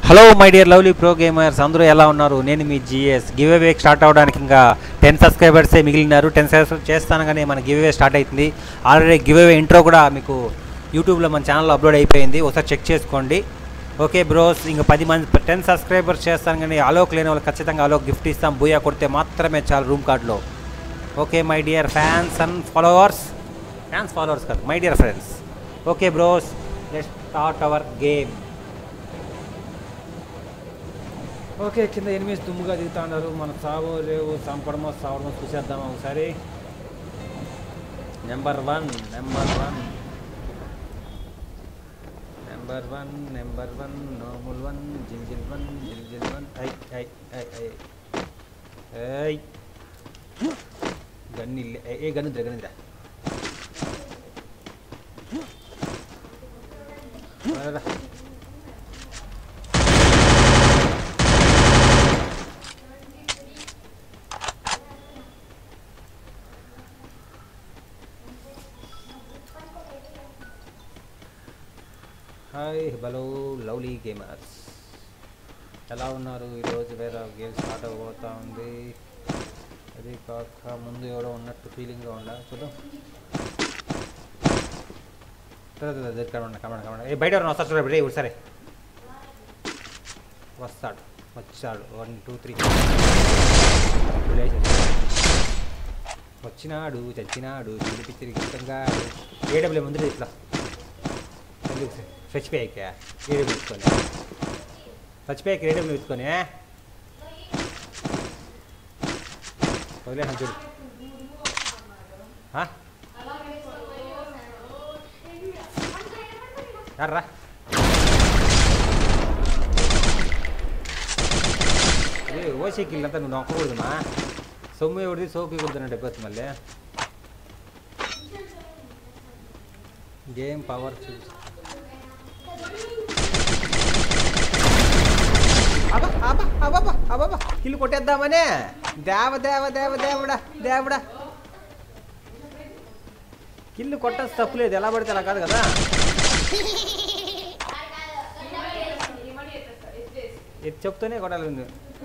Hello my dear lovely pro gamers అందరూ ఎలా ఉన్నారు నేను మీ జిఎస్ గివ్ అవే స్టార్ట్ అవడానికి ఇంకా టెన్ సబ్స్క్రైబర్సే మిగిలినారు టెన్ సబ్స్క్రైబ్ చేస్తాను కానీ మన గివ్ అవే స్టార్ట్ అవుతుంది ఆల్రెడీ గివ్ అవే ఇంట్రో కూడా మీకు యూట్యూబ్లో మన ఛానల్లో అప్లోడ్ అయిపోయింది ఒకసారి చెక్ చేసుకోండి ఓకే బ్రోస్ ఇంకా పది మంది టెన్ సబ్స్క్రైబర్స్ చేస్తాను కానీ అలోక్ లేని వాళ్ళకి ఖచ్చితంగా అలోక్ గిఫ్ట్ ఇస్తాం బూయా కొడితే మాత్రమే చాలు రూమ్ కార్డులో okay my dear fans and followers fans followers కాదు my dear friends okay bros let start our game okay కింద ఎనిమిది దుమ్ముగా దిగుతా ఉన్నారు మన సాగు రేవు చంపడమో సావడమో చూసేద్దాం ఒకసారి number one number one number one number one normal one జింజిల్ వన్ జింజిల్ వన్ ఐ ఐ ఐ ఐ ఐ గన్ను ఇల్లే ఏ- ఏ గన్నుద్రా గన్నుద్రా రా హాయ్ హలో లవ్లీ గేమర్స్ ఎలా ఉన్నారు ఈరోజు వేరే గేమ్ స్టార్ట్ అవ్వబోతా ఉంది అది కాక ముందు ఎవడో ఉన్నట్టు ఫీలింగ్గా ఉండ చూద్దాం కమండి కమండి కమండి ఏ బయట ఎవరైనా వస్తాడు చూడండి ఇప్పుడు సరే వస్తాడు వచ్చాడు వన్ టూ త్రీ వచ్చినాడు చచ్చినాడు తిరిగి తిరిగి ఇష్టంగా ఏడబ్ల్యూ ముందు ఇట్లా ఎందుకు చచ్చిపోయాక ఏడబ్ల్యూ ఎత్తుకొని చచ్చిపోయాక ఏడబ్ల్యూ ఎత్తుకొని వదిలేసాను చూడు ఆ? యార్రా అదే ఓసీకి అంతా నువ్వు నొక్కకూడదుమా సొమ్ము ఎవరిది సోపు ఇవ్వద్దు అయిపోతుంది మళ్ళీ గేమ్ పవర్ చూసి అబ్బా అబ్బా అబ్బా అబ్బా కిల్లు కొట్టేద్దామనే దేవ దేవ దేవ దేవుడా దేవుడా కిల్లు కొట్టాల్సి తప్పులేదు ఎలా పడితే అలా కాదు కదా ఇది చెప్తూనే కొట్టాలి ఉంది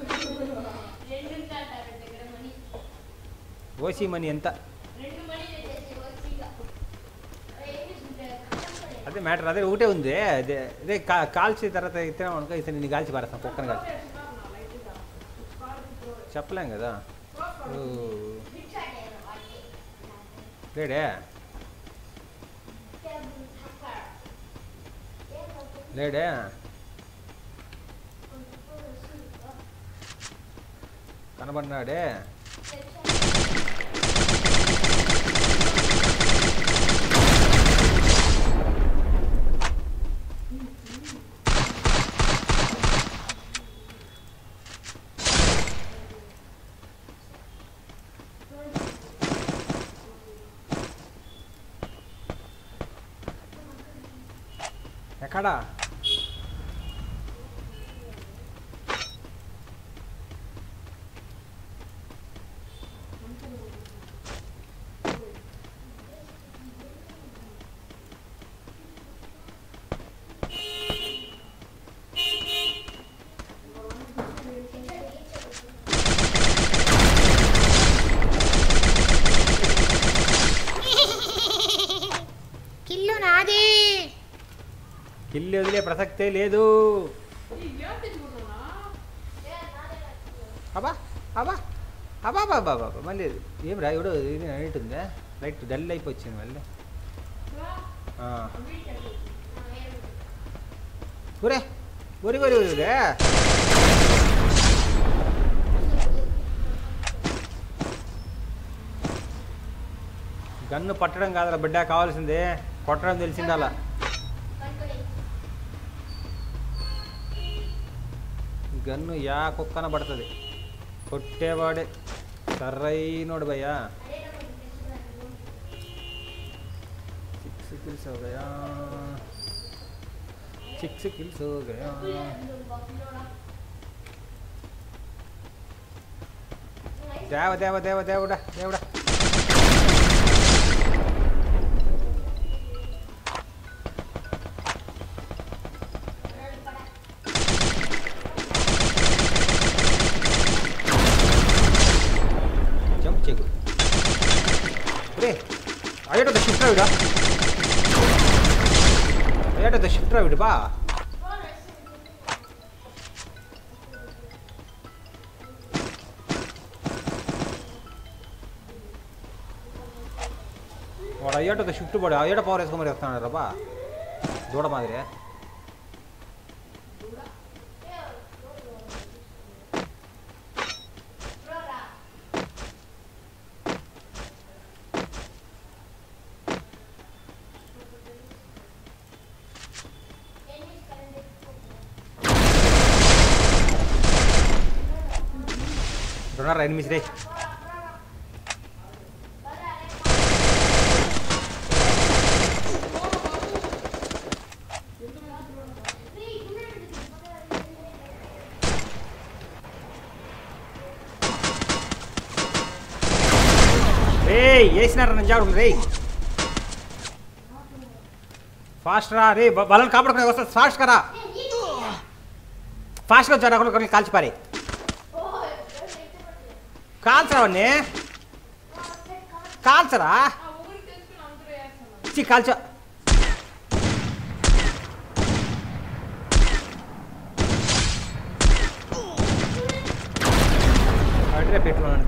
ఓసీ మనీ ఎంత అదే మ్యాటర్ అదే ఒకటే ఉంది అదే అదే కా కాల్చి తర్వాత ఇస్తున్నాం అనుకో ఇతను నేను కాల్చి పారేస్తాను కుక్కను కాల్చి చెప్పలేం కదా ఓ. లేడే లేడే కనబడినాడే ఎక్కడా కిల్లు నాది కిల్లి వదిలే ప్రసక్తే లేదు అబ్బా అబ్బా అబ్బా బాబా బాబా మళ్ళీ ఏం రా ఎవడో ఇది అనేటుందా లైట్ డల్ అయిపోయింది మళ్ళీ ఆ. ఒరే ఒరి ఒరి ఒరే గన్ను పట్టడం కాదురా బిడ్డ కావాల్సిందే కొట్టడం తెలిసిండాలా గన్ను యా కుక్కన పడుతుంది కొట్టేవాడే సర్రైనోడు భయ్యా సిక్స్ కిల్స్ हो गया సిక్స్ కిల్స్ हो गया దేవ దేవ దేవ దేవుడా దేవుడా వీడు ఏటో షిఫ్ట్ రా వీడు బా వాడు అయ్యేటో షిఫ్ట్ పడి అయ్యేట పవర్ వేసుకొని మరి వస్తున్నాడు రా బా దూడ మాదిరి రెండున్నర ఎనిమిది రే రే వేసినారా నంజాడు రే ఫాస్ట్ రా రే బ- బలం కాపాడుకునే వస్తా ఫాస్ట్ కరా ఫాస్ట్గా వచ్చారు అక్కడ కొన్ని కాల్చిపారే కాల్చరా వాడిని కాల్చరా చి కాల్చ అడ్రే పెట్టుకున్నాను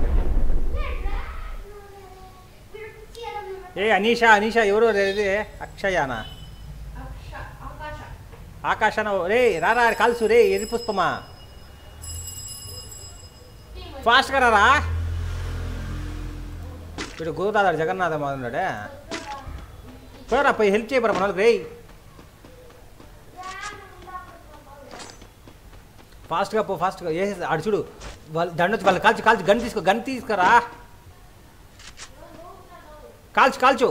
ఏ అనీషా అనీషా ఎవరు ఇది అక్షయానా ఆకాశాన రే రారా కాల్సు రే ఎర్రి పుష్పమా ఫాస్ట్గా రారా వీడు గోదాదాడు జగన్నాథ ఉన్నాడే పోరా పోయి హెల్ప్ చేయబరా మన రే ఫాస్ట్గా పో ఫాస్ట్గా వేసేసి ఆడు చూడు వాళ్ళు దండొచ్చి వాళ్ళు కాల్చి కాల్చి గన్ తీసుకో గన్ తీసుకురా కాల్చు కాల్చు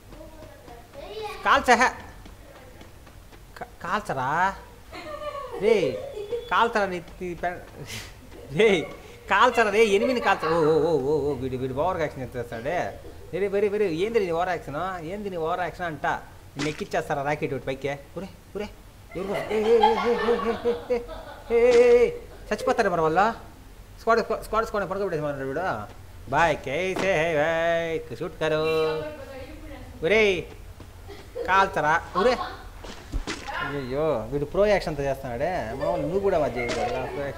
కాల్చ కా- కాల్చరా రే కాల్చరా నీ నీ పె- రే కాల్చరా రే ఎనిమిది కాల్చ ఓ ఓ ఓ ఓ ఓ వీడు వీడు ఓవర్ యాక్షన్ చేస్తాడే వెరీ వెరీ వెరీ ఏంది నీ ఓవర్ యాక్షన్ ఏంది నీ ఓవర్ యాక్షన్ అంట నేను ఎక్కిచ్చేస్తారా రాకెట్ ఒకటి పైకి పురే పురే ఎవరు ఏ, ఏ, ఏ, ఏ, ఏ, ఏ, ఏ, ఏ, ఏ, ఏ, చచ్చిపోతారా మరి వాళ్ళ స్క్వాడ్ స్క్వాడ్ స్క్వాడ్ పడుకోబెట్టేసి మరి వీడు బాయ్ కేసే హే బాయ్ షూట్ కరో ఒరే కాల్చరా ఒరే అయ్యో వీడు ప్రో యాక్షన్తో చేస్తున్నాడే మామూలు నువ్వు కూడా మధ్య చేయగలరా?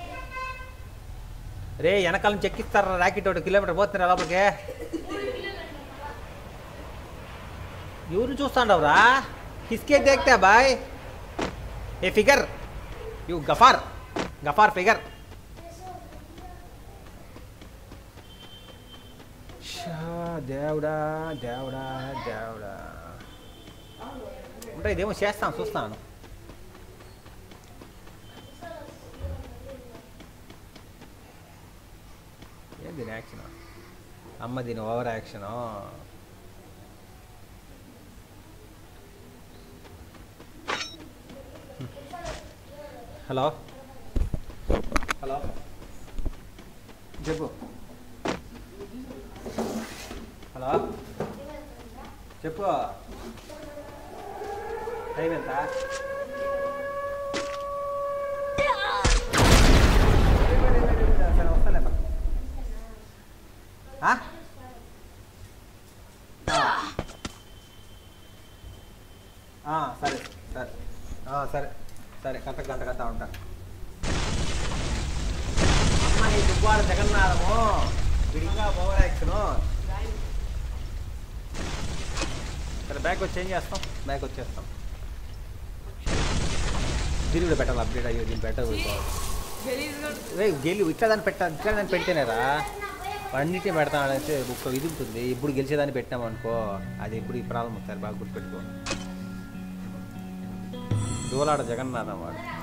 రే వెనకాల నుంచి ఎక్కిస్తారా రాకెట్ ఒకటి కిలోమీటర్ పోతున్నారా లోపలికి ఎవరు చూస్తాండవరా కిస్కే దేక్తా బాయ్ ఏ ఫిగర్ యు గఫార్ గఫార్ ఫిగర్ షా, దేవుడా దేవుడా దేవుడా ఉంటాయి ఇదేమో చేస్తాను చూస్తాను ఏం దీని యాక్షన్ అమ్మ దీని ఓవర్ యాక్షన్ హలో హలో చెప్పు హలో చెప్పు టైం ఎంత సరే వస్తాలే ఆ? ఆ, సరే సరే ఆ, సరే సరే గంట గంట గంట ఉంటా అమ్మ నీ దుబ్బాడు జగన్నాథము విడిగా ఓవర్ యాక్షను సరే బ్యాగ్ వచ్చి ఏం చేస్తాం బ్యాగ్ వచ్చేస్తాం దీన్ని కూడా పెట్టాలి అప్డేట్ అయ్యో దీన్ని పెట్టదు రే గెలి ఇట్లా దాన్ని పెట్ట ఇట్లా దాన్ని పెడితేనేరా అన్నిటిని పెడతానంటే ఒక ఇది ఉంటుంది ఇప్పుడు గెలిచేదాన్ని పెట్టినామనుకో అది ఇప్పుడు ఈ ప్రాబ్లం వస్తారు బాగా గుర్తుపెట్టుకో దూలాడ జగన్నాథం వాడు